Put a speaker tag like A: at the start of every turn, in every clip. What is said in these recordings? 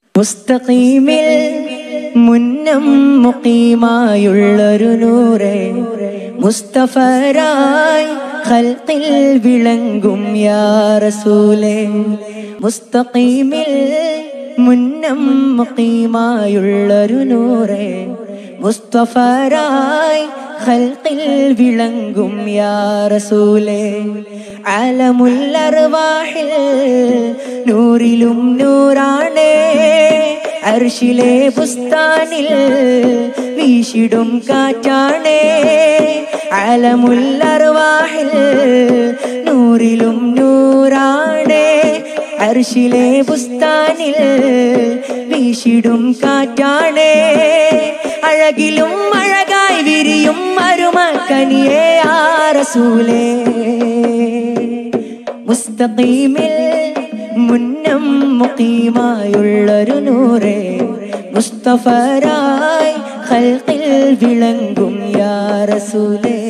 A: മുസ്തഖീമിൽ മുന്നം മുഖീമായുള്ളൊരു നൂറെ മുസ്തഫരായി ഖൽഖിൽ വിളങ്ങും യാ റസൂലേ മുസ്തഖീമിൽ മുന്നം മുഖീമായുള്ളൊരു നൂറെ മുസ്തഫരായി ഖൽഖിൽ വിളങ്ങും യാ റസൂലേ ആലമുല്ലർവാഹിൽ നൂറിലും നൂറാണേ അർഷിലെ ബുസ്താനിൽ വീശിടും കാറ്റാണേ ആലമുല്ലർവാഹിൽ നൂറിലും നൂറാണേ അർഷിലെ ബുസ്താനിൽ വീശിടും കാറ്റാണേ അഴകിലും അഴകായി വിരിയും മരുമക്കനിയെ ആറസൂലേ മുസ്തഖീമിൽ മുന്നം മുഖീമായുള്ളൊരു നൂറെ മുസ്തഫരായി ഖൽഖിൽ വിളങ്ങും യാ റസൂലേ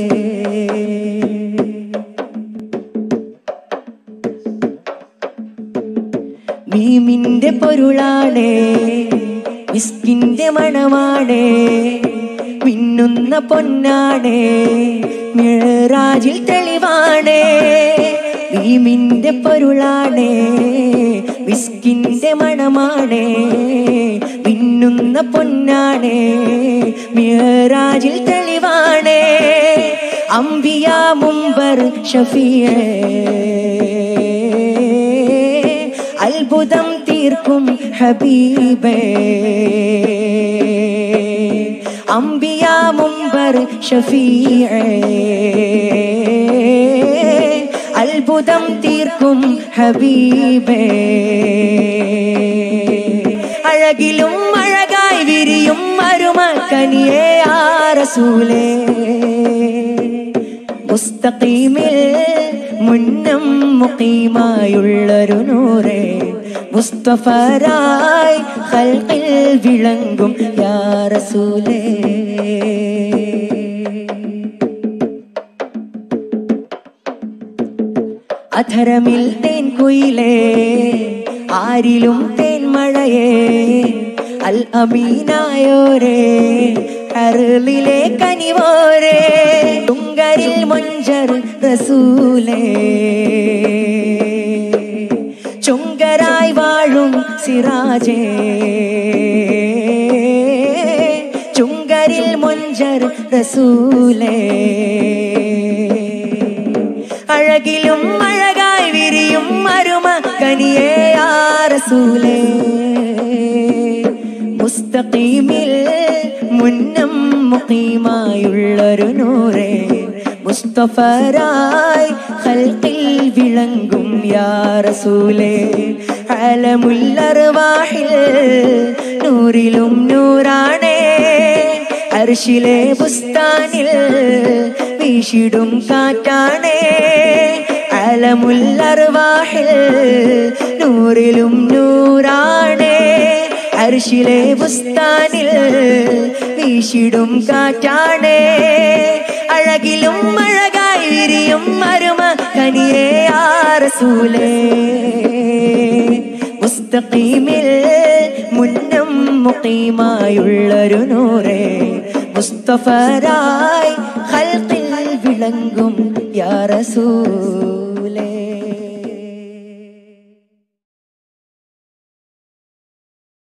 A: മീമിന്റെ പൊരുളാണേ മിസ്കിന്റെ മണമാണേ മിന്നുന്ന പൊന്നാണേ മിഴറാജിൽ തെളിവാണേ മീമിന്റെ പൊരുളാണേ മിസ്കിന്റെ മണമാണേ മിന്നുന്ന പൊന്നാണേ മിഴറാജിൽ തെളിവാണേ അംബിയ മുമ്പർ ഷഫിയേ അത്ഭുതം തീർക്കും ഹബീബേ അംബിയ മുമ്പർ ഷഫീഅേ അത്ഭുതം തീർക്കും ഹബീബേ അഴകിലും അഴകായി വിരിയും മരുമക്കനിയെ ആറസൂലേ മുസ്തഖീമിൽ മുന്നം മുഖീമായുള്ളൊരു നൂറെ മുസ്തഫരായി ഖൽഖിൽ വിളങ്ങും യാ റസൂലേ അധരമിൽ തേൻ കുയിലേ ആരിലും തേൻ മഴയേ അൽ അമീനായോരേ അരുളിലെ കനിവോരേ തുങ്കരിൽ മൊഞ്ചർ റസൂലേ ചുങ്കരായി വാഴും സിറാജേ ചുങ്കരിൽ മൊഞ്ചർ റസൂലേ അഴകിലും അഴകായി വിരിയും മരുമ കനിയേ ആറസൂലേ മുസ്തഖീമിൽ മുന്നം മുഖീമായുള്ളൊരു നൂറെ മുസ്തഫരായി ഖൽഖിൽ വിളങ്ങും യാ റസൂലേ അലമുല്ലർവാഹിൽ നൂറിലും നൂറാണേ അർഷിലെ ബുസ്താനിൽ വീശിടും കാറ്റാണേ അലമുല്ലർവാഹിൽ നൂറിലും നൂറാണേ അർഷിലെ ബുസ്താനിൽ വീശിടും കാറ്റാണേ അഴകിലും അഴകായി വിരിയും മരുമ കനിയേ ആറസൂലേ മുസ്തഖീമിൽ മുന്നം മുഖീമായുള്ളൊരു നൂറെ മുസ്തഫരായി ഖൽഖിൽ വിളങ്ങും യാ റസൂൽ